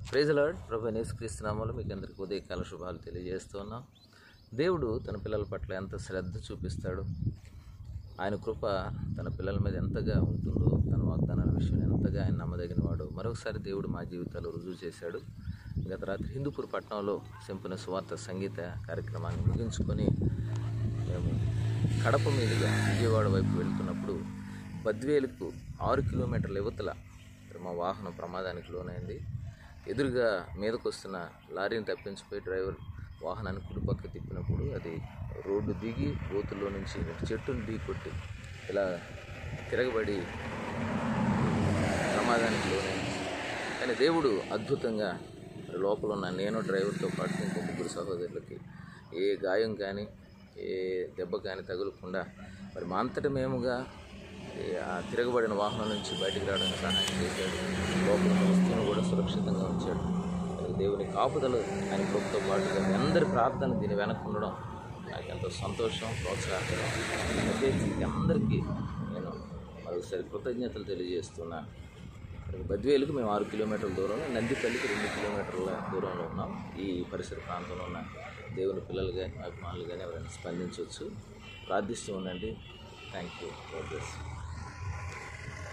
praise lord ప్రభు నేసుక్రీస్తునామాలు మీకు అందరికీ ఉదయకాల శుభాలు తెలియజేస్తూ ఉన్నాం దేవుడు తన పిల్లల పట్ల ఎంత శ్రద్ధ చూపిస్తాడు ఆయన కృప తన పిల్లల మీద ఎంతగా ఉంటుందో తన వాగ్దానాల విషయం ఎంతగా ఆయన నమ్మదగిన వాడు మరొకసారి దేవుడు మా జీవితాలు రుజువు చేశాడు గత రాత్రి హిందూపూర్ పట్టణంలో సింపున సువార్త సంగీత కార్యక్రమాన్ని ముగించుకొని మేము కడప మీదుగా విజయవాడ వైపు వెళ్తున్నప్పుడు బద్వేలుకు ఆరు కిలోమీటర్ల యువతల మా వాహనం ప్రమాదానికి లోనైంది ఎదురుగా మీదకు వస్తున్న లారీని తప్పించిపోయి డ్రైవర్ వాహనాన్ని కుడిపక్క తిప్పినప్పుడు అది రోడ్డు దిగి గోతుల్లో నుంచి ఒక చెట్టును ఢీ కొట్టి ఇలా తిరగబడి ప్రమాదానికి లోనైంది కానీ దేవుడు అద్భుతంగా మరి లోపల ఉన్న నేను డ్రైవర్తో పాటు ఇంకో ముగ్గురు సహోదరులకి ఏ గాయం కానీ ఏ దెబ్బ కానీ తగులకుండా మరి మా అంతట మేముగా ఈ ఆ తిరగబడిన వాహనం నుంచి బయటికి రావడానికి సహాయం చేశాడు లోపల ఉన్న వస్తువును కూడా సురక్షితంగా ఉంచాడు మరి దేవుని కాపుదలు ఆయన కృపతో పాటుగా మీ అందరి ప్రార్థన దీని వెనక ఉండడం నాకు ఎంతో సంతోషం ప్రోత్సాహకరం ప్రత్యేకించి అందరికీ నేను మరొకసారి కృతజ్ఞతలు తెలియజేస్తున్నాను ఇక్కడికి బద్వేలుకు మేము ఆరు కిలోమీటర్ల దూరంలో నందిపల్లికి రెండు కిలోమీటర్ల దూరంలో ఉన్నాం ఈ పరిసర ప్రాంతంలో ఉన్న దేవుని పిల్లలు కానీ అభిమానులు కానీ ఎవరైనా స్పందించవచ్చు ప్రార్థిస్తూ ఉండండి థ్యాంక్ యూ గాడ్ బ్లెస్